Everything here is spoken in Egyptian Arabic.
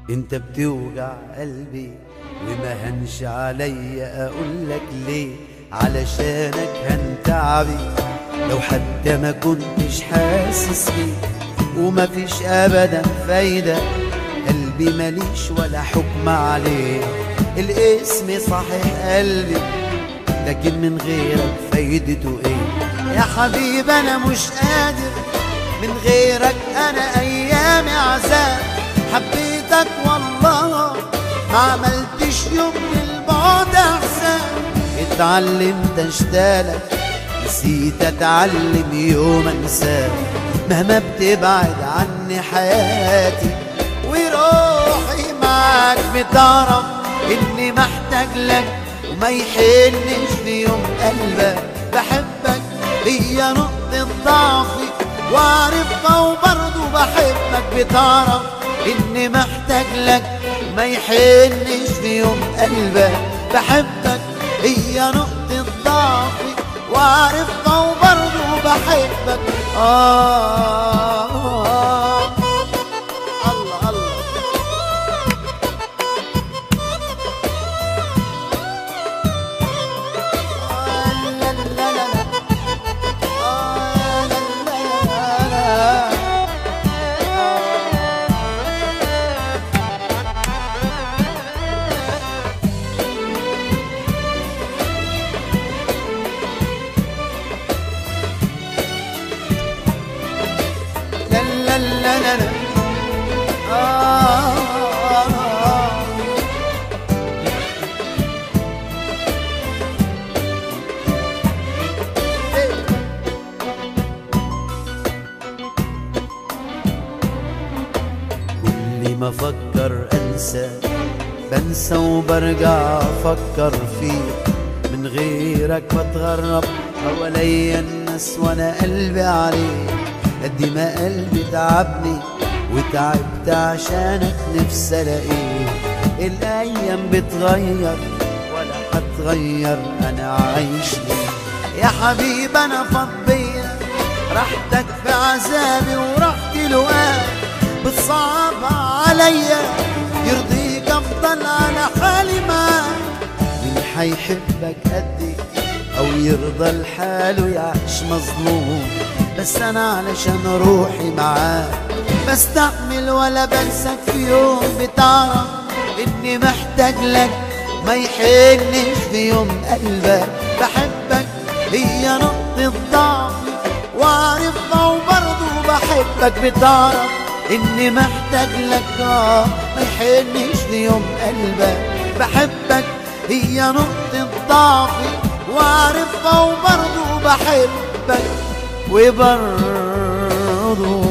انت بتوجع قلبي وما هنش عليا اقولك ليه علشانك هنتعبي لو حتى ما كنتش حاسس بيه وما فيش ابدا فايدة قلبي ماليش ولا حكم عليه الاسم صحيح قلبي لكن من غيرك فايدته ايه يا حبيب انا مش قادر من غيرك انا ايامي عذاب حبيتك والله ما عملتش يوم للبعد احسان اتعلمت اشتالك نسيت اتعلم يوم انساك مهما بتبعد عني حياتي وروحي معاك بتعرف اني محتاج لك وما يحنش في يوم قلبك بحبك هي نقطة ضعفي وعارفها وبرضه بحبك بتعرف اني محتاج لك ما يحنش في يوم قلبك بحبك هي نقطة ضعفي وعارفها وبرضه بحبك آه, آه الله الله آه لا لا لا لا آه لا لا لا لا لا لا لا لا آه آه كل ما افكر انسى بنسى وبرجع افكر فيك من غيرك بتغرب حواليا الناس وانا قلبي عليك قد ما قلبي تعبني وتعبت عشانك نفسي الاقيك الايام بتغير ولا هتغير انا عايش ليه يا حبيب انا فضيت راحتك في عذابي وراحت لقاك بتصعب عليا يرضيك افضل على حالي معاك مين حيحبك قدي او يرضى لحاله يعيش مظلوم بس انا علشان روحي معاك بستحمل ولا بنساك في يوم بتعرف اني محتاج لك ما يحنش في يوم قلبك بحبك هي نقطة ضعفي وعارفها وبرضه بحبك بتعرف اني محتاج لك اه ما يحنش في يوم قلبك بحبك هي نقطة ضعفي وعارفها وبرضه بحبك وبرضه